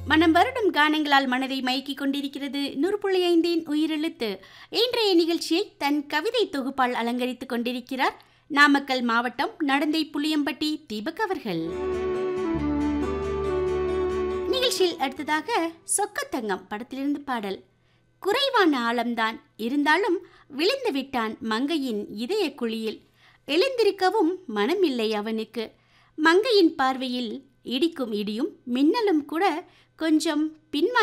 மனம் வருடும் கானங்களால் மனதை மயக்கிக் கொண்டிருக்கிறது நூறு புள்ளி ஐந்தின் உயிரெழுத்து இன்றைய நிகழ்ச்சியை தன் கவிதை தொகுப்பால் அலங்கரித்துக் கொண்டிருக்கிறார் நாமக்கல் மாவட்டம் நடந்தை புளியம்பட்டி தீபக் அவர்கள் நிகழ்ச்சியில் அடுத்ததாக சொக்கத்தங்கம் படத்திலிருந்து பாடல் குறைவான ஆழம்தான் இருந்தாலும் விழுந்து விட்டான் மங்கையின் இதய குழியில் எழுந்திருக்கவும் மனமில்லை அவனுக்கு மங்கையின் பார்வையில் இடிக்கும் இடியும் மின்னலும் கூட கொஞ்சம் பின்மா